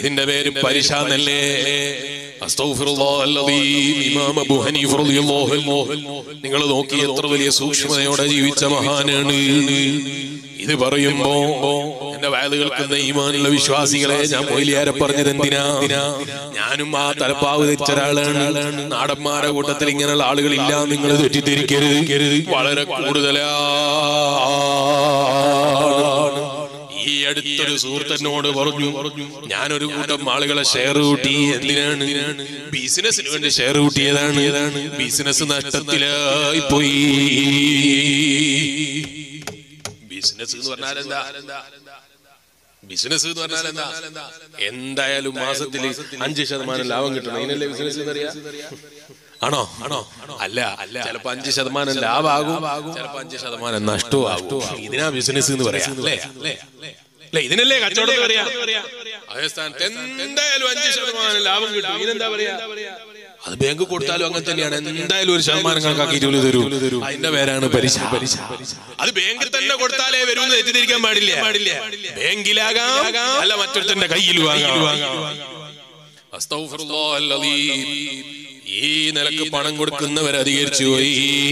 ഇതിന്റെ പേര് പരിശാന്നല്ലേ നിങ്ങൾ നോക്കി എത്ര വലിയ സൂക്ഷ്മതയോടെ ജീവിച്ച മഹാനാണ് ഇത് പറയുമ്പോ എന്റെ വയല് കേൾക്കുന്ന ഈമാനുള്ള വിശ്വാസികളെ ഞാൻ മൊയിലിയാരെ പറഞ്ഞത് എന്തിനാ ഞാനും ആ തലപ്പാവ് തെറ്റ ഒരാളാണ് നാടന്മാരെ കൂട്ടത്തിൽ ഇങ്ങനെയുള്ള ആളുകൾ ഇല്ല നിങ്ങൾ തെറ്റിദ്ധരിക്കരുത് വളരെ കൂടുതലാ ഈ അടുത്തൊരു സുഹൃത്തിനോട് പറഞ്ഞു ഞാനൊരു കൂട്ടം ആളുകളെ ഷെയർ കൂട്ടി എന്തിനാണ് ബിസിനസിന് വേണ്ടി ഷെയർ കൂട്ടിയതാണ് ബിസിനസ് നഷ്ടത്തിലായി പോയി ബിസിനസ് എന്ന് പറഞ്ഞാൽ എന്താ ബിസിനസ് എന്ന് പറഞ്ഞാൽ എന്താ എന്തായാലും മാസത്തിൽ അഞ്ച് ശതമാനം ലാഭം കിട്ടണം ഇതിനല്ലേ ബിസിനസ് എന്നറിയാം ആണോ ആണോ അല്ല അല്ല ചിലപ്പോ അഞ്ച് ശതമാനം ലാഭമാകും ചിലപ്പോ അഞ്ച് ശതമാനം നഷ്ടവും ആകും ഇതിനാ ബിസിനസ് എന്ന് പറയാം അല്ലേ അല്ലേ ഇതിനല്ലേ കച്ചവടം പറയാ അതേ സ്ഥാനത്ത് എന്തായാലും അഞ്ച് ശതമാനം ലാഭം കിട്ടും ഇതിനെന്താ പറയാ അത് ബാങ്ക് കൊടുത്താലും അങ്ങനെ തന്നെയാണ് എന്തായാലും ഒരു ശതമാനം കണക്കാക്കിയിട്ട് തരൂ അതിന്റെ പേരാണ് പലിശ പലിശ അത് ബാങ്കിൽ തന്നെ കൊടുത്താലേ വരൂ എന്ന് തെറ്റിദ്ധരിക്കാൻ പാടില്ല പാടില്ല ബാങ്കിലാകാം അല്ല മറ്റൊരുത്തന്റെ കയ്യിലും ആകാം അസ്തഗ്ഫിറുല്ലാഹൽ അലീം. ഈ നിലക്ക് പണം കൊടുക്കുന്നവർ അധികരിച്ചു പോയി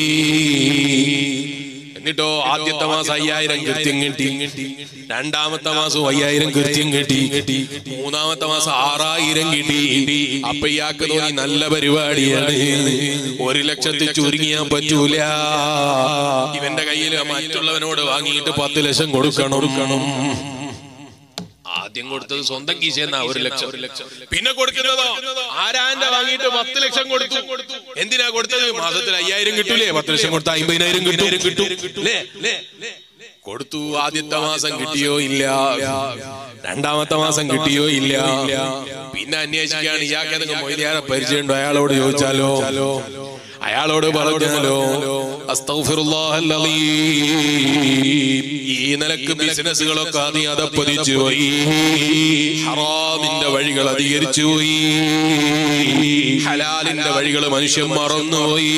എന്നിട്ടോ ആദ്യത്തെ മാസം അയ്യായിരം കൃത്യം കിട്ടി രണ്ടാമത്തെ മാസം അയ്യായിരം കൃത്യം കിട്ടി മൂന്നാമത്തെ മാസം ആറായിരം കിട്ടി അപ്പൊ ഇയാൾക്ക് തോന്നി നല്ല പരിപാടിയാണ് ഒരു ലക്ഷത്തിൽ ചുരുങ്ങിയാൻ പറ്റൂല ഇവന്റെ കയ്യിൽ മറ്റുള്ളവനോട് വാങ്ങിയിട്ട് പത്ത് ലക്ഷം കൊടുക്കണം ആദ്യം കൊടുത്തത് സ്വന്തം കീശയെന്നാ ഒരു ലക്ഷം പിന്നെ കൊടുക്കുന്നതോ ആരാന്റെ വാങ്ങിയിട്ട് പത്ത് ലക്ഷം കൊടുത്തു എന്തിനാ കൊടുത്തത് മാസത്തിൽ അയ്യായിരം കിട്ടൂലേ പത്ത് ലക്ഷം കൊടുത്ത അമ്പതിനായിരം കിട്ടും കിട്ടും ല്ലേ? കൊടുത്തു ആദ്യത്തെ മാസം കിട്ടിയോ ഇല്ല രണ്ടാമത്തെ മാസം കിട്ടിയോ ഇല്ല പിന്നെ അന്വേഷിക്കുകയാണ് ഇയാൾക്ക് ഏതെങ്കിലും മൊയ്ലിയാരെ പരിചയമുണ്ടോ അയാളോട് ചോദിച്ചാലോ അയാളോട് പറഞ്ഞാലോ അസ്തഗ്ഫിറുല്ലാഹൽ അലീം. ഈ നിലക്ക് ബിസിനസ്സുകളൊക്കെ അതി അതപ്പതിച്ചു പോയി ഹറാമിന്റെ വഴികൾ അധികരിച്ചു പോയി ഹലാലിന്റെ വഴികൾ മനുഷ്യൻ മറന്നുപോയി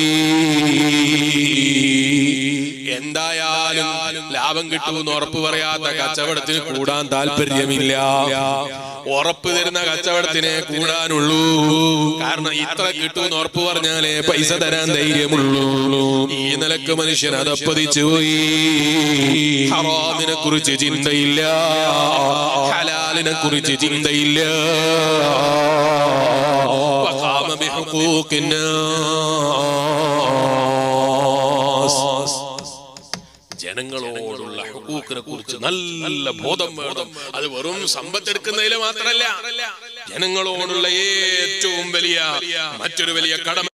എന്തായാലും ലാഭം കിട്ടുമെന്ന് ഉറപ്പ് പറയാത്ത കച്ചവടത്തിന് കൂടാൻ താല്പര്യമില്ല ഉറപ്പ് തരുന്ന കച്ചവടത്തിനെ കൂടാനുള്ളൂ കാരണം ഇത്ര കിട്ടുമെന്ന് ഉറപ്പ് പറഞ്ഞാലേ പൈസ തരാൻ ധൈര്യമുള്ളൂ ഈ നിലക്ക് മനുഷ്യൻ അതപ്പതിച്ചു പോയി ഹറാമിനെ കുറിച്ച് ചിന്തയില്ല ഹലാലിനെ കുറിച്ച് ചിന്തയില്ല وقام بحقوق الناس ജനങ്ങളോടുള്ള ഹുക്കൂക്കിനെ കുറിച്ച് നല്ല ബോധം വേണം അത് വെറും സമ്പത്തെടുക്കുന്നതിൽ മാത്രമല്ല ജനങ്ങളോടുള്ള ഏറ്റവും വലിയ മറ്റൊരു വലിയ കടമ